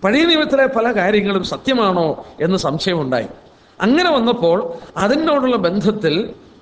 പഴയ നിയമത്തിലെ പല കാര്യങ്ങളും സത്യമാണോ എന്ന് സംശയമുണ്ടായി അങ്ങനെ വന്നപ്പോൾ അതിനോടുള്ള ബന്ധത്തിൽ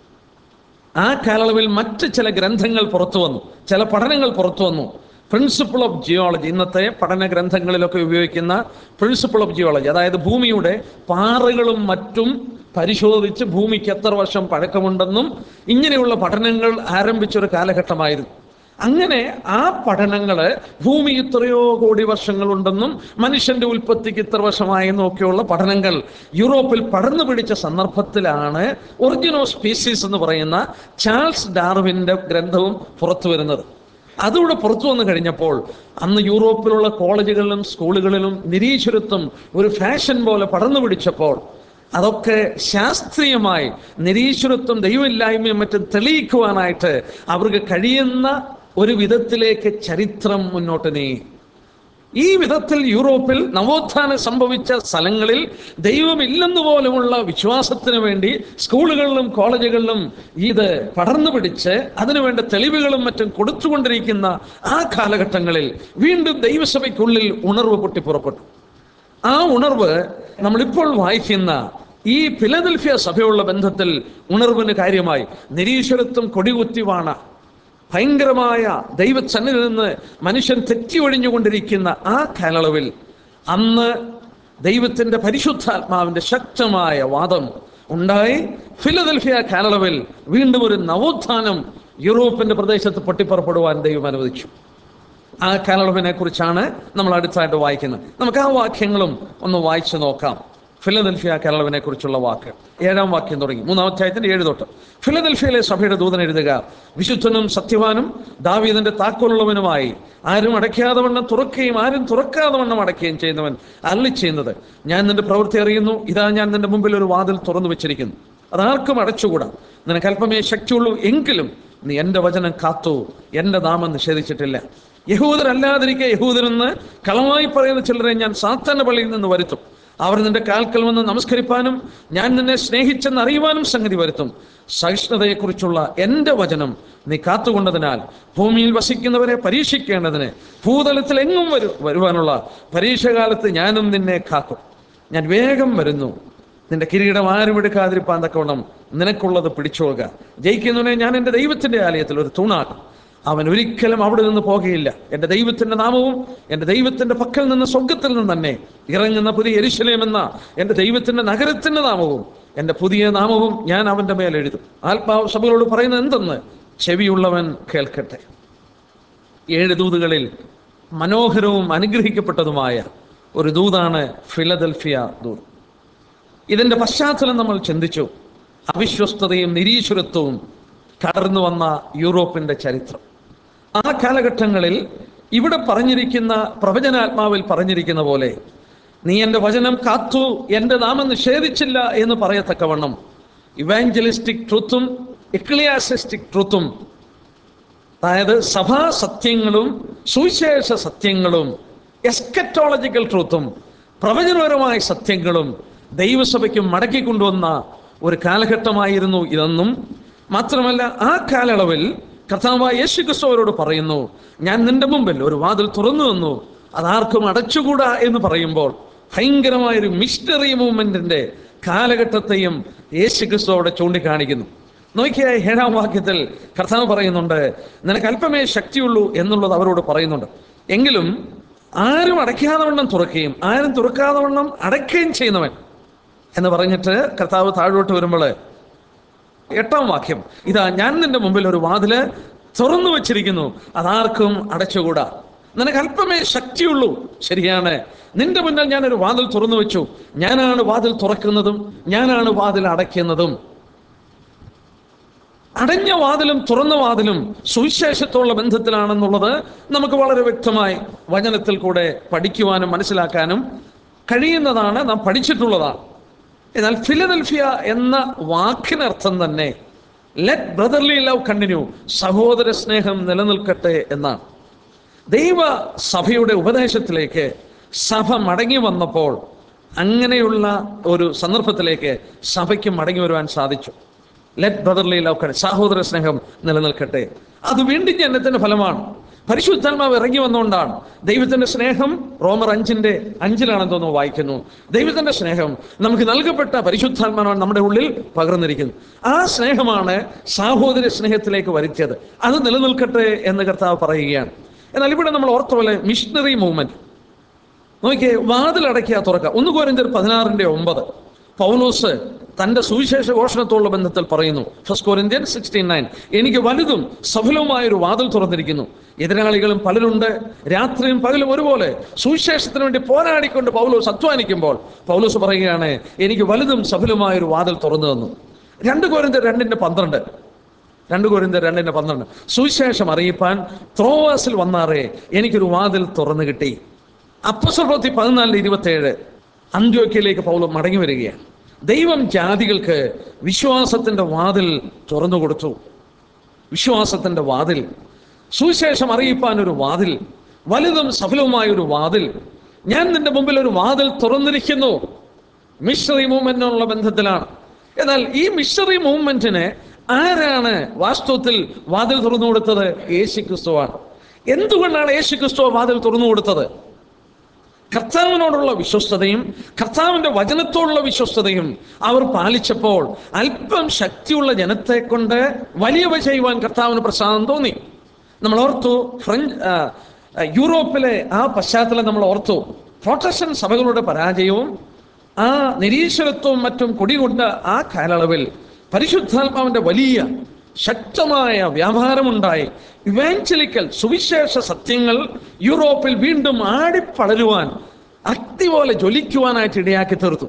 ആ കാലയളവിൽ മറ്റ് ചില ഗ്രന്ഥങ്ങൾ പുറത്തു വന്നു ചില പഠനങ്ങൾ പുറത്തു വന്നു പ്രിൻസിപ്പിൾ ഓഫ് ജിയോളജി ഇന്നത്തെ പഠന ഗ്രന്ഥങ്ങളിലൊക്കെ ഉപയോഗിക്കുന്ന പ്രിൻസിപ്പിൾ ഓഫ് ജിയോളജി അതായത് ഭൂമിയുടെ പാറകളും മറ്റും പരിശോധിച്ച് ഭൂമിക്ക് എത്ര വർഷം പഴക്കമുണ്ടെന്നും ഇങ്ങനെയുള്ള പഠനങ്ങൾ ആരംഭിച്ചൊരു കാലഘട്ടമായിരുന്നു അങ്ങനെ ആ പഠനങ്ങള് ഭൂമി ഇത്രയോ കോടി വർഷങ്ങളുണ്ടെന്നും മനുഷ്യന്റെ ഉൽപ്പത്തിക്ക് ഇത്ര വർഷമായെന്നും ഒക്കെയുള്ള പഠനങ്ങൾ യൂറോപ്പിൽ പടർന്നു പിടിച്ച സന്ദർഭത്തിലാണ് ഒറിജിനോ സ്പീസീസ് എന്ന് പറയുന്ന ചാൾസ് ഡാർവിന്റെ ഗ്രന്ഥവും പുറത്തു വരുന്നത് അതുകൂടെ പുറത്തു വന്നു കഴിഞ്ഞപ്പോൾ അന്ന് യൂറോപ്പിലുള്ള കോളേജുകളിലും സ്കൂളുകളിലും നിരീശ്വരത്വം ഒരു ഫാഷൻ പോലെ പടർന്നു പിടിച്ചപ്പോൾ അതൊക്കെ ശാസ്ത്രീയമായി നിരീശ്വരത്വം ദൈവമില്ലായ്മയും മറ്റും തെളിയിക്കുവാനായിട്ട് അവർക്ക് കഴിയുന്ന ഒരു വിധത്തിലേക്ക് ചരിത്രം മുന്നോട്ട് നീങ്ങി ഈ വിധത്തിൽ യൂറോപ്പിൽ നവോത്ഥാനം സംഭവിച്ച സ്ഥലങ്ങളിൽ ദൈവമില്ലെന്ന് പോലുമുള്ള വിശ്വാസത്തിന് വേണ്ടി സ്കൂളുകളിലും കോളേജുകളിലും ഇത് പടർന്നു പിടിച്ച് അതിനുവേണ്ട തെളിവുകളും മറ്റും കൊടുത്തുകൊണ്ടിരിക്കുന്ന ആ കാലഘട്ടങ്ങളിൽ വീണ്ടും ദൈവസഭയ്ക്കുള്ളിൽ ഉണർവ് പൊട്ടിപ്പുറപ്പെട്ടു ആ ഉണർവ് നമ്മളിപ്പോൾ വായിക്കുന്ന ഈ ഫിലദൽഫിയ സഭയുള്ള ബന്ധത്തിൽ ഉണർവിന് കാര്യമായി നിരീശ്വരത്വം കൊടികുത്തിവാണ ഭയങ്കരമായ ദൈവസന്നിധിയിൽ നിന്ന് മനുഷ്യൻ തെറ്റി ഒഴിഞ്ഞുകൊണ്ടിരിക്കുന്ന ആ കാലയളവിൽ അന്ന് ദൈവത്തിന്റെ പരിശുദ്ധാത്മാവിന്റെ ശക്തമായ വാദം ഉണ്ടായി ഫിലദൽഫിയ കാലയളവിൽ വീണ്ടും ഒരു നവോത്ഥാനം യൂറോപ്പിന്റെ പ്രദേശത്ത് പൊട്ടിപ്പുറപ്പെടുവാൻ ദൈവം അനുവദിച്ചു ആ കാലയളവിനെ കുറിച്ചാണ് നമ്മൾ അടുത്തായിട്ട് വായിക്കുന്നത് നമുക്ക് ആ വാക്യങ്ങളും ഒന്ന് വായിച്ചു നോക്കാം ഫിലദൽഫിയ കാലയളവിനെ കുറിച്ചുള്ള വാക്ക് ഏഴാം വാക്യം തുടങ്ങി മൂന്നാം അധ്യായത്തിന്റെ ഏഴ് തൊട്ട് ഫിലദൽഫിയയിലെ സഭയുടെ ദൂതൻ എഴുതുക വിശുദ്ധനും സത്യവാനും ദാവീദിന്റെ താക്കോലുള്ളവനുമായി ആരും അടയ്ക്കാതെ വണ്ണം തുറക്കുകയും ആരും തുറക്കാതെ വണ്ണം അടയ്ക്കുകയും ചെയ്യുന്നവൻ അല്ലി ചെയ്യുന്നത് ഞാൻ നിന്റെ പ്രവൃത്തി അറിയുന്നു ഇതാ ഞാൻ നിന്റെ മുമ്പിൽ ഒരു വാതിൽ തുറന്നു വെച്ചിരിക്കുന്നു അതാർക്കും അടച്ചുകൂടാ നിനക്ക് അല്പമേ ശക്തിയുള്ളൂ എങ്കിലും നീ എൻ്റെ വചനം കാത്തു എൻ്റെ നാമം നിഷേധിച്ചിട്ടില്ല യഹൂദരല്ലാതിരിക്കെ യഹൂദരെന്ന് കളമായി പറയുന്ന ചിലരെ ഞാൻ സാത്താന പള്ളിയിൽ നിന്ന് വരുത്തും അവർ നിന്റെ കാൽക്കൽ വന്ന് നമസ്കരിപ്പാനും ഞാൻ നിന്നെ സ്നേഹിച്ചെന്ന് അറിയുവാനും സംഗതി വരുത്തും സഹിഷ്ണുതയെക്കുറിച്ചുള്ള എൻ്റെ വചനം നീ കാത്തുകൊണ്ടതിനാൽ ഭൂമിയിൽ വസിക്കുന്നവരെ പരീക്ഷിക്കേണ്ടതിന് ഭൂതലത്തിൽ എങ്ങും വരു വരുവാനുള്ള പരീക്ഷകാലത്ത് ഞാനും നിന്നെ കാക്കും ഞാൻ വേഗം വരുന്നു നിന്റെ കിരീടം ആരും എടുക്കാതിരിപ്പാൻ തക്കവണ്ണം നിനക്കുള്ളത് പിടിച്ചോളുക ജയിക്കുന്നവനെ ഞാൻ എൻ്റെ ദൈവത്തിന്റെ ആലയത്തിൽ ഒരു തൂണാക്കും അവൻ ഒരിക്കലും അവിടെ നിന്ന് പോകുകയില്ല എൻ്റെ ദൈവത്തിന്റെ നാമവും എൻ്റെ ദൈവത്തിന്റെ പക്കൽ നിന്ന് സ്വർഗത്തിൽ നിന്ന് തന്നെ ഇറങ്ങുന്ന പുതിയ എരിശലേം എന്ന എൻ്റെ ദൈവത്തിന്റെ നഗരത്തിന്റെ നാമവും എൻ്റെ പുതിയ നാമവും ഞാൻ അവന്റെ മേൽ എഴുതും ആത്മാവ് സഭകളോട് പറയുന്നത് എന്തെന്ന് ചെവിയുള്ളവൻ കേൾക്കട്ടെ ഏഴ് ദൂതുകളിൽ മനോഹരവും അനുഗ്രഹിക്കപ്പെട്ടതുമായ ഒരു ദൂതാണ് ഫിലദൽഫിയ ദൂത് ഇതിന്റെ പശ്ചാത്തലം നമ്മൾ ചിന്തിച്ചു അവിശ്വസ്തതയും നിരീശ്വരത്വവും കടർന്നു വന്ന യൂറോപ്പിന്റെ ചരിത്രം ആ കാലഘട്ടങ്ങളിൽ ഇവിടെ പറഞ്ഞിരിക്കുന്ന പ്രവചനാത്മാവിൽ പറഞ്ഞിരിക്കുന്ന പോലെ നീ എൻ്റെ വചനം കാത്തു എൻ്റെ നാമം നിഷേധിച്ചില്ല എന്ന് പറയത്തക്കവണ്ണം ഇവാഞ്ചലിസ്റ്റിക് ട്രൂത്തും എക്ലിയാസിസ്റ്റിക് ട്രൂത്തും അതായത് സഭാ സത്യങ്ങളും സുവിശേഷ സത്യങ്ങളും എസ്കറ്റോളജിക്കൽ ട്രൂത്തും പ്രവചനപരമായ സത്യങ്ങളും ദൈവസഭയ്ക്ക് മടക്കി കൊണ്ടുവന്ന ഒരു കാലഘട്ടമായിരുന്നു ഇതെന്നും മാത്രമല്ല ആ കാലയളവിൽ കർത്താവായ യേശു ക്രിസ്തുവരോട് പറയുന്നു ഞാൻ നിന്റെ മുമ്പിൽ ഒരു വാതിൽ തുറന്നു തന്നു അതാർക്കും അടച്ചുകൂടാ എന്ന് പറയുമ്പോൾ ഭയങ്കരമായൊരു മിസ്റ്ററി മൂവ്മെന്റിന്റെ കാലഘട്ടത്തെയും യേശു ക്രിസ്തു അവിടെ ചൂണ്ടിക്കാണിക്കുന്നു നോക്കിയ ഏഴാം വാക്യത്തിൽ കർത്താവ് പറയുന്നുണ്ട് നിനക്ക് അല്പമേ ശക്തിയുള്ളൂ എന്നുള്ളത് അവരോട് പറയുന്നുണ്ട് എങ്കിലും ആരും അടയ്ക്കാതെ വണ്ണം തുറക്കുകയും ആരും തുറക്കാതെ വണ്ണം അടയ്ക്കുകയും ചെയ്യുന്നവൻ എന്ന് പറഞ്ഞിട്ട് കർത്താവ് താഴോട്ട് വരുമ്പോൾ എട്ടാം വാക്യം ഇതാ ഞാൻ നിന്റെ മുമ്പിൽ ഒരു വാതില് തുറന്നു വച്ചിരിക്കുന്നു അതാർക്കും അടച്ചുകൂടാ നിനക്ക് അല്പമേ ശക്തിയുള്ളൂ ശരിയാണ് നിന്റെ മുന്നിൽ ഞാനൊരു വാതിൽ തുറന്നു വെച്ചു ഞാനാണ് വാതിൽ തുറക്കുന്നതും ഞാനാണ് വാതിൽ അടയ്ക്കുന്നതും അടഞ്ഞ വാതിലും തുറന്ന വാതിലും സുവിശേഷത്തോടുള്ള ബന്ധത്തിലാണെന്നുള്ളത് നമുക്ക് വളരെ വ്യക്തമായി വചനത്തിൽ കൂടെ പഠിക്കുവാനും മനസ്സിലാക്കാനും കഴിയുന്നതാണ് നാം പഠിച്ചിട്ടുള്ളതാണ് എന്നാൽ ഫിലദൽഫിയ എന്ന വാക്കിനർത്ഥം തന്നെ ലെറ്റ് ബ്രദർലി ലവ് കണ്ടിന്യൂ സഹോദര സ്നേഹം നിലനിൽക്കട്ടെ എന്നാണ് ദൈവ സഭയുടെ ഉപദേശത്തിലേക്ക് സഭ മടങ്ങി വന്നപ്പോൾ അങ്ങനെയുള്ള ഒരു സന്ദർഭത്തിലേക്ക് സഭയ്ക്ക് മടങ്ങി വരുവാൻ സാധിച്ചു ലെറ്റ് ബ്രദർലി ലവ് കണ്ടി സഹോദര സ്നേഹം നിലനിൽക്കട്ടെ അത് വീണ്ടും ജനത്തിന്റെ ഫലമാണ് പരിശുദ്ധാത്മാവ് ഇറങ്ങി വന്നുകൊണ്ടാണ് ദൈവത്തിന്റെ സ്നേഹം റോമർ അഞ്ചിന്റെ അഞ്ചിലാണെന്ന് തോന്നുന്നു വായിക്കുന്നു ദൈവത്തിന്റെ സ്നേഹം നമുക്ക് നൽകപ്പെട്ട പരിശുദ്ധാത്മാവാണ് നമ്മുടെ ഉള്ളിൽ പകർന്നിരിക്കുന്നത് ആ സ്നേഹമാണ് സാഹോദര്യ സ്നേഹത്തിലേക്ക് വരുത്തിയത് അത് നിലനിൽക്കട്ടെ എന്ന് കർത്താവ് പറയുകയാണ് എന്നാൽ ഇവിടെ നമ്മൾ ഓർത്ത പോലെ മിഷണറി മൂവ്മെന്റ് നോക്കിയേ വാതിലടക്കിയ തുറക്കുക ഒന്ന് കോരിന്തർ പതിനാറിന്റെ ഒമ്പത് പൗലോസ് തന്റെ സുവിശേഷ ഘോഷണത്തോടുള്ള ബന്ധത്തിൽ പറയുന്നു ഫസ്റ്റ് കോരിന്ത്യൻ സിക്സ്റ്റീൻ നയൻ എനിക്ക് വലുതും സഫലവുമായ ഒരു വാതിൽ തുറന്നിരിക്കുന്നു എതിരാളികളും പലരുണ്ട് രാത്രിയും പകലും ഒരുപോലെ സുവിശേഷത്തിന് വേണ്ടി പോരാടിക്കൊണ്ട് പൗലോസ് അധ്വാനിക്കുമ്പോൾ പൗലോസ് പറയുകയാണ് എനിക്ക് വലുതും സഫലവുമായ ഒരു വാതിൽ തുറന്നു തന്നു രണ്ട് കോരിന്തർ രണ്ടിന്റെ പന്ത്രണ്ട് രണ്ട് കോരിന്തർ രണ്ടിന്റെ പന്ത്രണ്ട് സുവിശേഷം അറിയിപ്പാൻ ത്രോവാസിൽ വന്നാറേ എനിക്കൊരു വാതിൽ തുറന്നു കിട്ടി അപ്പസ്വപ്രവൃത്തി പതിനാലിന് ഇരുപത്തേഴ് അന്ത്യോക്യയിലേക്ക് പൗലം മടങ്ങി വരികയാണ് ദൈവം ജാതികൾക്ക് വിശ്വാസത്തിന്റെ വാതിൽ തുറന്നു കൊടുത്തു വിശ്വാസത്തിന്റെ വാതിൽ സുവിശേഷം അറിയിപ്പാൻ ഒരു വാതിൽ വലുതും സഫലവുമായ ഒരു വാതിൽ ഞാൻ നിന്റെ മുമ്പിൽ ഒരു വാതിൽ തുറന്നിരിക്കുന്നു മിഷണറി മൂവ്മെന്റിനുള്ള ബന്ധത്തിലാണ് എന്നാൽ ഈ മിഷണറി മൂവ്മെന്റിന് ആരാണ് വാസ്തവത്തിൽ വാതിൽ തുറന്നു കൊടുത്തത് യേശു ക്രിസ്തുവാണ് എന്തുകൊണ്ടാണ് യേശു ക്രിസ്തു വാതിൽ തുറന്നു കൊടുത്തത് കർത്താവിനോടുള്ള വിശ്വസ്തതയും കർത്താവിന്റെ വചനത്തോടുള്ള വിശ്വസ്തതയും അവർ പാലിച്ചപ്പോൾ അല്പം ശക്തിയുള്ള ജനത്തെ കൊണ്ട് വലിയവ ചെയ്യുവാൻ കർത്താവിന് പ്രസാദം തോന്നി നമ്മൾ ഓർത്തു ഫ്രഞ്ച് ആ, ആ, യൂറോപ്പിലെ ആ പശ്ചാത്തലം നമ്മൾ ഓർത്തു പ്രൊട്ടക്ഷൻ സഭകളുടെ പരാജയവും ആ നിരീശ്വരത്വവും മറ്റും കുടികൊണ്ട ആ കാലയളവിൽ പരിശുദ്ധാത്മാവിന്റെ വലിയ ശക്തമായ വ്യാപാരമുണ്ടായി ഇവാഞ്ചലിക്കൽ സുവിശേഷ സത്യങ്ങൾ യൂറോപ്പിൽ വീണ്ടും ആടിപ്പടരുവാൻ അഗ്നി പോലെ ജ്വലിക്കുവാനായിട്ട് ഇടയാക്കി തീർത്തു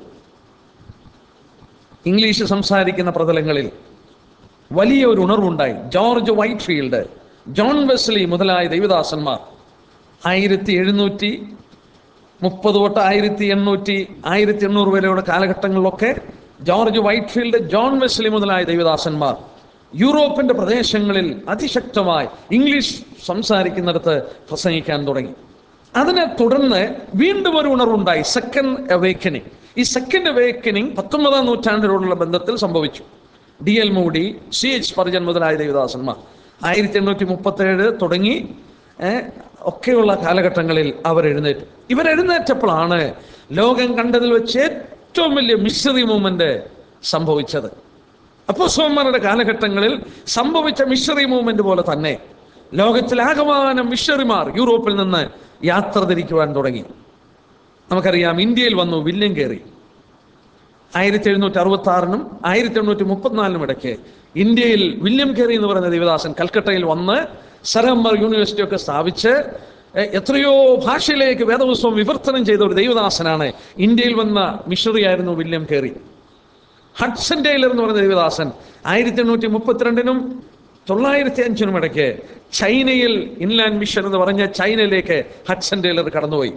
ഇംഗ്ലീഷ് സംസാരിക്കുന്ന പ്രതലങ്ങളിൽ വലിയ ഒരു ഉണർവുണ്ടായി George Whitefield John Wesley മുതലായ ദൈവദാസന്മാർ ആയിരത്തി എഴുന്നൂറ്റി മുപ്പത് തൊട്ട് ആയിരത്തി എണ്ണൂറ്റി ആയിരത്തി എണ്ണൂറ് വരെയുള്ള കാലഘട്ടങ്ങളിലൊക്കെ ജോർജ് വൈറ്റ്ഫീൽഡ് ജോൺ വെസ്ലി മുതലായ ദൈവദാസന്മാർ യൂറോപ്പിന്റെ പ്രദേശങ്ങളിൽ അതിശക്തമായി ഇംഗ്ലീഷ് സംസാരിക്കുന്നിടത്ത് പ്രസംഗിക്കാൻ തുടങ്ങി അതിനെ തുടർന്ന് വീണ്ടും ഒരു ഉണർവുണ്ടായി സെക്കൻഡ് അവേക്കനിങ് ഈ സെക്കൻഡ് അവേക്കനിങ് പത്തൊമ്പതാം നൂറ്റാണ്ടിനോടുള്ള ബന്ധത്തിൽ സംഭവിച്ചു D L Moody C H പരിജൻ മുതലായ ദേവദാസന്മാർ ആയിരത്തി എണ്ണൂറ്റി മുപ്പത്തേഴ് തുടങ്ങി ഏഹ്, ഒക്കെയുള്ള കാലഘട്ടങ്ങളിൽ അവർ എഴുന്നേറ്റു ഇവർ എഴുന്നേറ്റപ്പോഴാണ് ലോകം കണ്ടതിൽ വെച്ച് ഏറ്റവും വലിയ മിഷണറി മൂവ്മെന്റ് സംഭവിച്ചത് അപ്പോസ്തലന്മാരുടെ കാലഘട്ടങ്ങളിൽ സംഭവിച്ച മിഷണറി മൂവ്മെന്റ് പോലെ തന്നെ ലോകത്തിലാകമാനം മിഷണറിമാർ യൂറോപ്പിൽ നിന്ന് യാത്ര തിരിക്കുവാൻ തുടങ്ങി നമുക്കറിയാം ഇന്ത്യയിൽ വന്നു വില്യം കയറി ആയിരത്തി എഴുന്നൂറ്റി അറുപത്തി ആറിനും ആയിരത്തി എണ്ണൂറ്റി മുപ്പത്തിനാലിനും ഇടയ്ക്ക് ഇന്ത്യയിൽ വില്യം കെറി എന്ന് പറയുന്ന ദേവദാസൻ കൽക്കട്ടയിൽ വന്ന് സരംബർ യൂണിവേഴ്സിറ്റി ഒക്കെ സ്ഥാപിച്ച് എ- എത്രയോ ഭാഷയിലേക്ക് വേദപുസ്തകം വിവർത്തനം ചെയ്ത ഒരു ദൈവദാസനാണ് ഇന്ത്യയിൽ വന്ന മിഷണറി ആയിരുന്നു വില്യം കെറി ഹഡ്സൺ ടൈലർ എന്ന് പറയുന്ന ദേവദാസൻ ആയിരത്തി എണ്ണൂറ്റി മുപ്പത്തിരണ്ടിനും തൊള്ളായിരത്തി അഞ്ചിനും ഇടയ്ക്ക് ചൈനയിൽ ഇൻലാൻഡ് മിഷൻ എന്ന് പറഞ്ഞ ചൈനയിലേക്ക് ഹഡ്സൺ ടൈലർ കടന്നുപോയി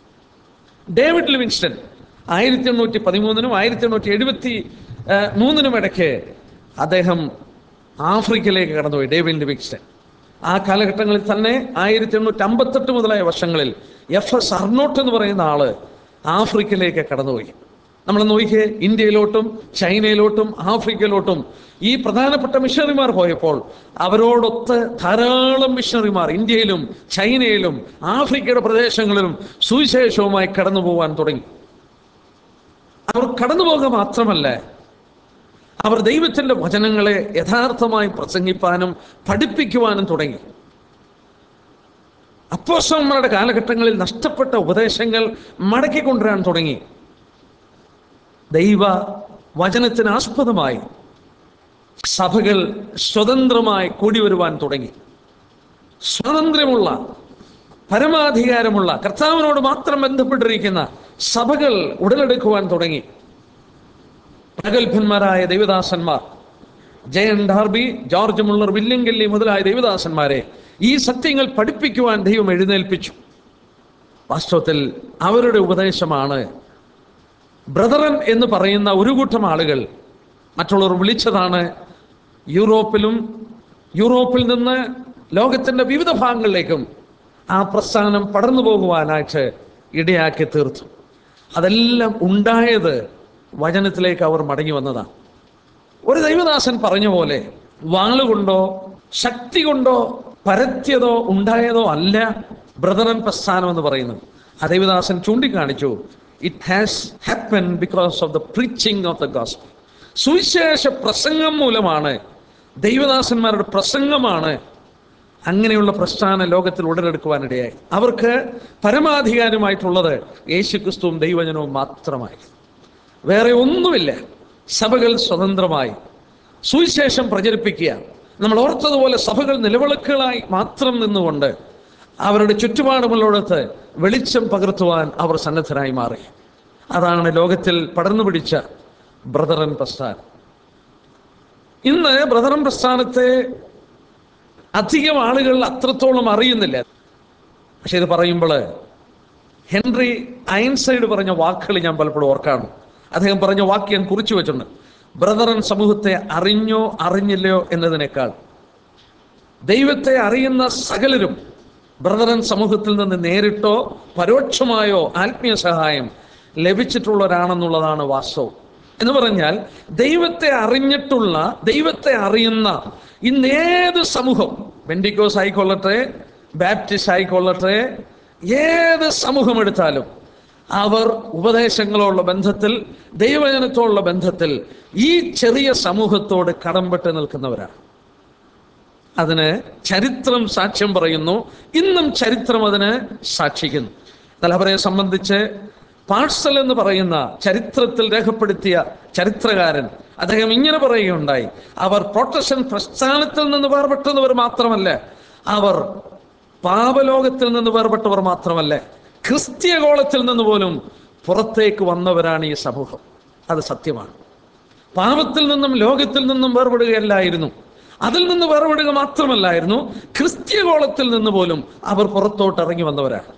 ഡേവിഡ് ലിവിങ്സ്റ്റൺ ആയിരത്തി എണ്ണൂറ്റി പതിമൂന്നിനും ആയിരത്തി എണ്ണൂറ്റി എഴുപത്തി ആ, മൂന്നിനും ഇടയ്ക്ക് അദ്ദേഹം ആഫ്രിക്കയിലേക്ക് കടന്നുപോയി ഡേവിഡ് ലിവിങ്സ്റ്റൺ ആ കാലഘട്ടങ്ങളിൽ തന്നെ ആയിരത്തി എണ്ണൂറ്റി അമ്പത്തെട്ട് മുതലായ വർഷങ്ങളിൽ എഫ് എസ് അർണോട്ട് എന്ന് പറയുന്ന ആള് ആഫ്രിക്കയിലേക്ക് കടന്നുപോയി നമ്മൾ നോക്കിയേ ഇന്ത്യയിലോട്ടും ചൈനയിലോട്ടും ആഫ്രിക്കയിലോട്ടും ഈ പ്രധാനപ്പെട്ട മിഷണറിമാർ പോയപ്പോൾ അവരോടൊത്ത് ധാരാളം മിഷണറിമാർ ഇന്ത്യയിലും ചൈനയിലും ആഫ്രിക്കയുടെ പ്രദേശങ്ങളിലും സുവിശേഷവുമായി കടന്നു പോകാൻ തുടങ്ങി അവർ കടന്നു പോകുക മാത്രമല്ല അവർ ദൈവത്തിന്റെ വചനങ്ങളെ യഥാർത്ഥമായി പ്രസംഗിപ്പാനും പഠിപ്പിക്കുവാനും തുടങ്ങി അപ്പോസ്തലന്മാരുടെ കാലഘട്ടങ്ങളിൽ നഷ്ടപ്പെട്ട ഉപദേശങ്ങൾ മടക്കിക്കൊണ്ടുവരാൻ തുടങ്ങി ദൈവ വചനത്തിന് ആസ്പദമായി സഭകൾ സ്വതന്ത്രമായി കൂടി വരുവാൻ തുടങ്ങി സ്വാതന്ത്ര്യമുള്ള പരമാധികാരമുള്ള കർത്താവിനോട് മാത്രം ബന്ധപ്പെട്ടിരിക്കുന്ന സഭകൾ ഉടലെടുക്കുവാൻ തുടങ്ങി പ്രഗത്ഭന്മാരായ ദൈവദാസന്മാർ J N Darby George Muller William Kelly മുതലായ ദൈവദാസന്മാരെ ഈ സത്യങ്ങൾ പഠിപ്പിക്കുവാൻ ദൈവം എഴുന്നേൽപ്പിച്ചു വാസ്തവത്തിൽ അവരുടെ ഉപദേശമാണ് ബ്രദറൻ എന്ന് പറയുന്ന ഒരു കൂട്ടം ആളുകൾ മറ്റുള്ളവർ വിളിച്ചതാണ് യൂറോപ്പിലും യൂറോപ്പിൽ നിന്ന് ലോകത്തിന്റെ വിവിധ ഭാഗങ്ങളിലേക്കും ആ പ്രസ്ഥാനം പടർന്നു പോകുവാനായിട്ട് ഇടയാക്കി തീർത്തു അതെല്ലാം ഉണ്ടായത് വചനത്തിലേക്ക് അവർ മടങ്ങി വന്നതാണ് ഒരു ദൈവദാസൻ പറഞ്ഞ പോലെ വാളുകൊണ്ടോ ശക്തി കൊണ്ടോ പരത്തിയതോ ഉണ്ടായതോ അല്ല ബ്രദറൻ പ്രസ്ഥാനം എന്ന് പറയുന്നത് ആ ദേവദാസൻ ചൂണ്ടിക്കാണിച്ചു it has happen because of the preaching of the gospel സുവിശേഷ പ്രസംഗം മൂലമാണ് ദൈവദാസന്മാരുടെ പ്രസംഗമാണ് അങ്ങനെയുള്ള പ്രസ്ഥാന ലോകത്തിൽ ഉടലെടുക്കുവാനിടയായി അവർക്ക് പരമാധികാരമായിട്ടുള്ളത് യേശുക്രിസ്തുവും ദൈവജനവും മാത്രമായി വേറെ ഒന്നുമില്ല സഭകൾ സ്വതന്ത്രമായി സുവിശേഷം പ്രചരിപ്പിക്കുക നമ്മൾ ഓർത്തതുപോലെ സഭകൾ നിലവിളക്കുകളായി മാത്രം നിന്നുകൊണ്ട് അവരുടെ ചുറ്റുപാടുമുള്ളിടത്ത് വെളിച്ചം പകർത്തുവാൻ അവർ സന്നദ്ധരായി മാറി അതാണ് ലോകത്തിൽ പടർന്നു പിടിച്ച ബ്രദറൻ പ്രസ്ഥാനം ഇന്ന് ബ്രദറൻ പ്രസ്ഥാനത്തെ അധികം ആളുകൾ അത്രത്തോളം അറിയുന്നില്ല പക്ഷെ ഇത് പറയുമ്പോൾ ഹെൻറി ഐൻസൈഡ് പറഞ്ഞ വാക്കുകൾ ഞാൻ പലപ്പോഴും ഓർക്കാണ് അദ്ദേഹം പറഞ്ഞ വാക്ക് ഞാൻ കുറിച്ചു വെച്ചിട്ടുണ്ട് ബ്രദറൻ സമൂഹത്തെ അറിഞ്ഞോ അറിഞ്ഞില്ലയോ എന്നതിനേക്കാൾ ദൈവത്തെ അറിയുന്ന സകലരും ബ്രദറൻ സമൂഹത്തിൽ നിന്ന് നേരിട്ടോ പരോക്ഷമായോ ആത്മീയ സഹായം ലഭിച്ചിട്ടുള്ളവരാണെന്നുള്ളതാണ് വാസ്തവം എന്ന് പറഞ്ഞാൽ ദൈവത്തെ അറിഞ്ഞിട്ടുള്ള ദൈവത്തെ അറിയുന്ന ഇന്നേത് സമൂഹം ബെൻഡിക്കോസ് ആയിക്കൊള്ളട്ടെ ബാപ്റ്റിസ്റ്റ് ആയിക്കൊള്ളട്ടെ ഏത് സമൂഹം എടുത്താലും അവർ ഉപദേശങ്ങളുള്ള ബന്ധത്തിൽ ദൈവജനത്തോടുള്ള ബന്ധത്തിൽ ഈ ചെറിയ സമൂഹത്തോട് കടംപെട്ട് നിൽക്കുന്നവരാണ് അതിന് ചരിത്രം സാക്ഷ്യം പറയുന്നു ഇന്നും ചരിത്രം അതിന് സാക്ഷിക്കുന്നു എന്നാൽ അവരെ സംബന്ധിച്ച് പാഴ്സൽ എന്ന് പറയുന്ന ചരിത്രത്തിൽ രേഖപ്പെടുത്തിയ ചരിത്രകാരൻ അദ്ദേഹം ഇങ്ങനെ പറയുകയുണ്ടായി അവർ പ്രൊട്ടക്ഷൻ പ്രസ്ഥാനത്തിൽ നിന്ന് വേർപെട്ടവർ മാത്രമല്ല അവർ പാപലോകത്തിൽ നിന്ന് വേർപെട്ടവർ മാത്രമല്ല ക്രിസ്ത്യഗോളത്തിൽ നിന്ന് പോലും പുറത്തേക്ക് വന്നവരാണ് ഈ സമൂഹം അത് സത്യമാണ് പാപത്തിൽ നിന്നും ലോകത്തിൽ നിന്നും വേർപെടുകയല്ലായിരുന്നു അതിൽ നിന്ന് വേർപെടുക മാത്രമല്ലായിരുന്നു ക്രിസ്ത്യഗോളത്തിൽ നിന്ന് പോലും അവർ പുറത്തോട്ട് ഇറങ്ങി വന്നവരാണ്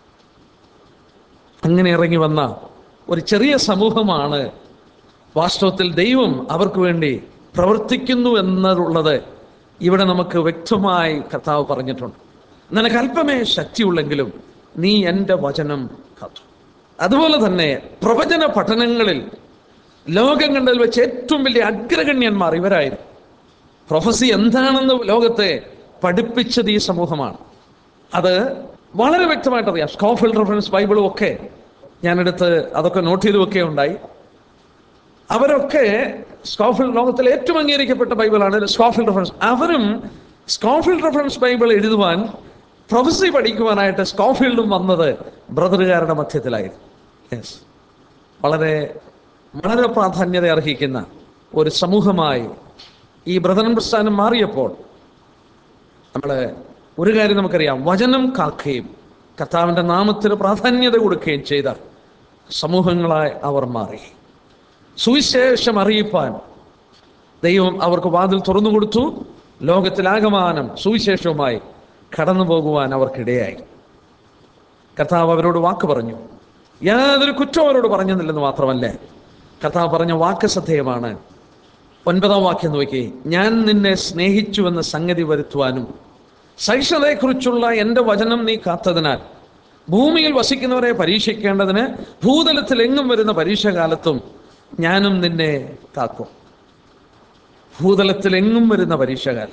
അങ്ങനെ ഇറങ്ങി വന്ന ഒരു ചെറിയ സമൂഹമാണ് വാസ്തവത്തിൽ ദൈവം അവർക്ക് വേണ്ടി പ്രവർത്തിക്കുന്നു എന്നുള്ളത് ഇവിടെ നമുക്ക് വ്യക്തമായി കർത്താവ് പറഞ്ഞിട്ടുണ്ട് നിനക്ക് അല്പമേ ശക്തിയുള്ളെങ്കിലും നീ എൻ്റെ വചനം കാത്തു അതുപോലെ തന്നെ പ്രവചന പഠനങ്ങളിൽ ലോകം കണ്ടതിൽ വെച്ച് ഏറ്റവും വലിയ അഗ്രഗണ്യന്മാർ ഇവരായിരുന്നു പ്രൊഫസി എന്താണെന്ന് ലോകത്തെ പഠിപ്പിച്ചത് ഈ സമൂഹമാണ് അത് വളരെ വ്യക്തമായിട്ട് അറിയാം സ്കോഫിൽ റെഫറൻസ് ബൈബിളും ഒക്കെ ഞാനെടുത്ത് അതൊക്കെ നോട്ട് ചെയ്തു ഒക്കെ ഉണ്ടായി അവരൊക്കെ സ്കോഫിൽ ലോകത്തിലെ ഏറ്റവും അംഗീകരിക്കപ്പെട്ട ബൈബിളാണ് സ്കോഫിൽ റെഫറൻസ് അവരും സ്കോഫിൽ റെഫറൻസ് ബൈബിൾ എഴുതുവാൻ പ്രൊഫസി പഠിക്കുവാനായിട്ട് സ്കോഫീൽഡും വന്നത് ബ്രദറുകാരുടെ മധ്യത്തിലായിരുന്നു യെസ് വളരെ വളരെ പ്രാധാന്യത അർഹിക്കുന്ന ഒരു സമൂഹമായി ഈ ബ്രദറൻ പ്രസ്ഥാനം മാറിയപ്പോൾ നമ്മൾ ഒരു കാര്യം നമുക്കറിയാം വചനം കാക്കുകയും കർത്താവിൻ്റെ നാമത്തിന് പ്രാധാന്യത കൊടുക്കുകയും ചെയ്ത സമൂഹങ്ങളായി അവർ മാറി സുവിശേഷം അറിയിപ്പാൻ ദൈവം അവർക്ക് വാതിൽ തുറന്നു കൊടുത്തു ലോകത്തിലാകമാനം സുവിശേഷവുമായി കടന്നു പോകുവാൻ അവർക്കിടയായി കർത്താവ് അവരോട് വാക്ക് പറഞ്ഞു യാതൊരു കുറ്റം അവരോട് പറഞ്ഞെന്നില്ലെന്ന് മാത്രമല്ല കർത്താവ് പറഞ്ഞ വാക്ക് സത്യമാണ് ഒൻപതാം വാക്യം നോക്കി ഞാൻ നിന്നെ സ്നേഹിച്ചുവെന്ന സംഗതി വരുത്തുവാനും സഹിഷ്ണുതയെക്കുറിച്ചുള്ള എൻ്റെ വചനം നീ കാത്തതിനാൽ ഭൂമിയിൽ വസിക്കുന്നവരെ പരീക്ഷിക്കേണ്ടതിന് ഭൂതലത്തിൽ എങ്ങും വരുന്ന പരീക്ഷാകാലത്തും ഞാനും നിന്നെ കാക്കും ഭൂതലത്തിൽ എങ്ങും വരുന്ന പരീക്ഷാകാലം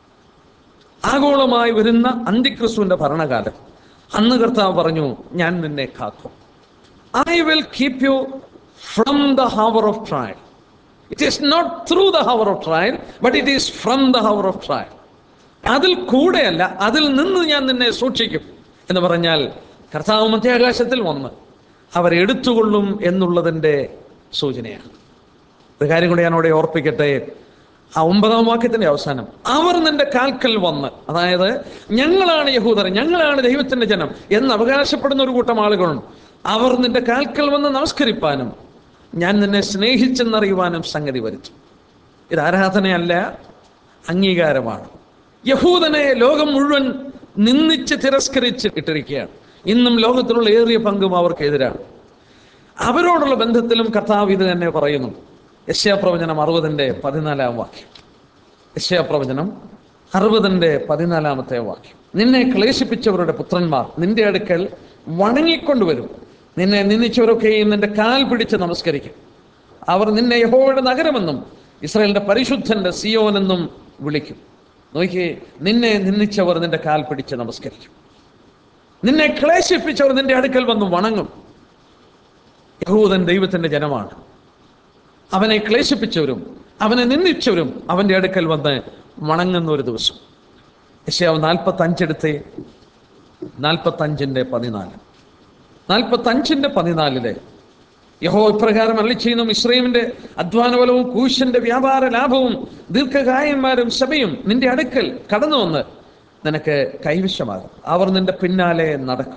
ആഗോളമായി വരുന്ന അന്തിക്രിസ്തുവിന്റെ ഭരണകാലം അന്ന് കർത്താവ് പറഞ്ഞു ഞാൻ നിന്നെ കാക്കും I will keep you from the hour of trial it is not through the hour of trial but it is from the hour of trial അതിൽ കൂടെയല്ല അതിൽ നിന്ന് ഞാൻ നിന്നെ സൂക്ഷിക്കും എന്ന് പറഞ്ഞാൽ കർത്താവ് മധ്യാകാശത്തിൽ വന്ന് അവരെടുത്തുകൊള്ളും എന്നുള്ളതിൻ്റെ സൂചനയാണ് ഒരു കാര്യം കൂടി ഞാൻ അവിടെ ഓർപ്പിക്കട്ടെ ആ ഒമ്പതാം വാക്യത്തിന്റെ അവസാനം അവർ നിന്റെ കാൽക്കൽ വന്ന് അതായത് ഞങ്ങളാണ് യഹൂദർ ഞങ്ങളാണ് ദൈവത്തിന്റെ ജനം എന്ന് അവകാശപ്പെടുന്ന ഒരു കൂട്ടം ആളുകളുണ്ട് അവർ നിന്റെ കാൽക്കൽ വന്ന് നമസ്കരിപ്പാനും ഞാൻ നിന്നെ സ്നേഹിച്ചെന്നറിയുവാനും സംഗതി വരുത്തും ഇത് ആരാധനയല്ല അംഗീകാരമാണ് യഹൂദനെ ലോകം മുഴുവൻ നിന്ദിച്ച് തിരസ്കരിച്ച് ഇട്ടിരിക്കുകയാണ് ഇന്നും ലോകത്തിലുള്ള ഏറിയ പങ്കും അവർക്കെതിരാണ് അവരോടുള്ള ബന്ധത്തിലും കർത്താവ് ഇത് തന്നെ പറയുന്നു യശ്യാപ്രവചനം അറുപതിൻ്റെ പതിനാലാം വാക്യം യശ്യാപ്രവചനം അറുപതിൻ്റെ പതിനാലാമത്തെ വാക്യം നിന്നെ ക്ലേശിപ്പിച്ചവരുടെ പുത്രന്മാർ നിന്റെ അടുക്കൽ വണങ്ങിക്കൊണ്ടുവരും നിന്നെ നിന്ദിച്ചവരൊക്കെയും നിന്റെ കാൽ പിടിച്ച് നമസ്കരിക്കും അവർ നിന്നെ യഹോവയുടെ നഗരമെന്നും ഇസ്രായേലിന്റെ പരിശുദ്ധന്റെ സിയോനെന്നും വിളിക്കും നോക്കിയേ നിന്നെ നിന്ദിച്ചവർ നിന്റെ കാൽ പിടിച്ച് നമസ്കരിക്കും നിന്നെ ക്ലേശിപ്പിച്ചവർ നിന്റെ അടുക്കൽ വന്ന് വണങ്ങും യഹൂദൻ ദൈവത്തിന്റെ ജനമാണ് അവനെ ക്ലേശിപ്പിച്ചവരും അവനെ നിന്ദിച്ചവരും അവന്റെ അടുക്കൽ വന്ന് വണങ്ങുന്ന ഒരു ദിവസം യശയാവ് നാൽപ്പത്തി അഞ്ചെടുത്ത് നാൽപ്പത്തി അഞ്ചിന്റെ പതിനാല് നാൽപ്പത്തി അഞ്ചിന്റെ പതിനാലില് യഹോ ഇപ്രകാരം അള്ളി ചെയ്യുന്നു ഇസ്രൈമിന്റെ അധ്വാനബലവും കൂശന്റെ വ്യാപാര ലാഭവും ദീർഘകായന്മാരും സഭയും നിന്റെ അടുക്കൽ കടന്നു വന്ന് നിനക്ക് കൈവശമാകും അവർ നിന്റെ പിന്നാലെ നടക്കും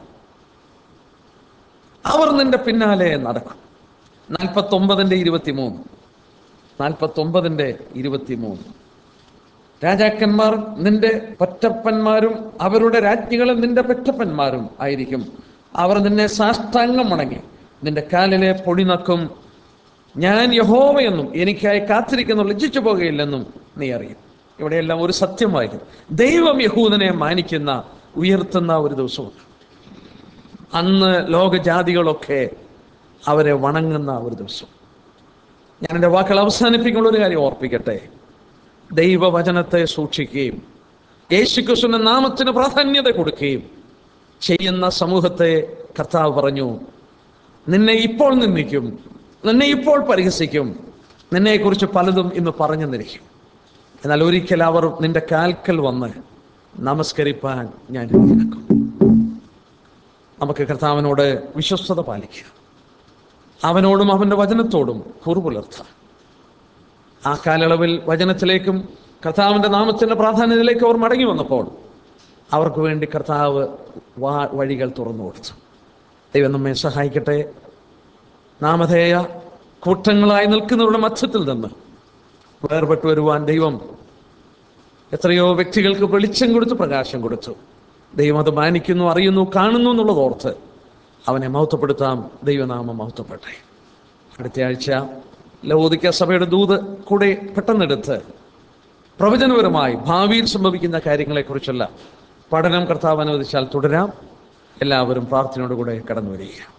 അവർ നിന്റെ പിന്നാലെ നടക്കും നാൽപ്പത്തി ഒമ്പതിന്റെ ഇരുപത്തിമൂന്ന് നാൽപ്പത്തി ഒമ്പതിന്റെ ഇരുപത്തിമൂന്ന് രാജാക്കന്മാർ നിന്റെ പറ്റപ്പന്മാരും അവരുടെ രാജ്ഞികളും നിന്റെ പറ്റപ്പന്മാരും ആയിരിക്കും അവർ നിന്നെ സാഷ്ടാംഗം മടങ്ങി നിന്റെ കാലിലെ പൊടി നക്കും ഞാൻ യഹോവയെന്നും എനിക്കായി കാത്തിരിക്കുന്നു ലജ്ജിച്ചു പോകുകയില്ലെന്നും നീ അറിയും ഇവിടെയെല്ലാം ഒരു സത്യമായിരിക്കും ദൈവം യഹൂദനെ മാനിക്കുന്ന ഉയർത്തുന്ന ഒരു ദിവസമുണ്ട് അന്ന് ലോകജാതികളൊക്കെ അവരെ വണങ്ങുന്ന ഒരു ദിവസം ഞാൻ എൻ്റെ വാക്കുകൾ അവസാനിപ്പിക്കുള്ള ഒരു കാര്യം ഓർപ്പിക്കട്ടെ ദൈവവചനത്തെ സൂക്ഷിക്കുകയും യേശുക്രിസ്തുവിന്റെ നാമത്തിന് പ്രാധാന്യത കൊടുക്കുകയും ചെയ്യുന്ന സമൂഹത്തെ കർത്താവ് പറഞ്ഞു നിന്നെ ഇപ്പോൾ നിന്ദിക്കും നിന്നെ ഇപ്പോൾ പരിഹസിക്കും നിന്നെക്കുറിച്ച് പലതും ഇന്ന് പറഞ്ഞു നിരിക്കും എന്നാൽ ഒരിക്കൽ അവർ നിന്റെ കാൽക്കൽ വന്ന് നമസ്കരിപ്പാൻ ഞാൻ ഇടയാക്കും നമുക്ക് കർത്താവിനോട് വിശ്വസ്തത പാലിക്കുക അവനോടും അവന്റെ വചനത്തോടും കുറുപുലർത്താം ആ കാലയളവിൽ വചനത്തിലേക്കും കർത്താവിന്റെ നാമത്തിന്റെ പ്രാധാന്യത്തിലേക്ക് അവർ മടങ്ങി വന്നപ്പോൾ അവർക്ക് വേണ്ടി കർത്താവ് വാ വഴികൾ തുറന്നു കൊടുത്തു ദൈവം നമ്മെ സഹായിക്കട്ടെ നാമധേയ കൂട്ടങ്ങളായി നിൽക്കുന്നവരുടെ മധ്യത്തിൽ നിന്ന് വേർപെട്ടു വരുവാൻ ദൈവം എത്രയോ വ്യക്തികൾക്ക് വെളിച്ചം കൊടുത്ത് പ്രകാശം കൊടുത്തു ദൈവം അത് മാനിക്കുന്നു അറിയുന്നു കാണുന്നു എന്നുള്ളത് ഓർത്ത് അവനെ മഹത്വപ്പെടുത്താം ദൈവനാമം മഹത്വപ്പെട്ടെ അടുത്ത ആഴ്ച ലവോദിക്ക സഭയുടെ ദൂത് കൂടെ പെട്ടെന്നെടുത്ത് പ്രവചനപരമായി ഭാവിയിൽ സംഭവിക്കുന്ന കാര്യങ്ങളെക്കുറിച്ചുള്ള പഠനം കർത്താവ് അനുവദിച്ചാൽ തുടരാം എല്ലാവരും പ്രാർത്ഥനയോടുകൂടെ കടന്നു വരിക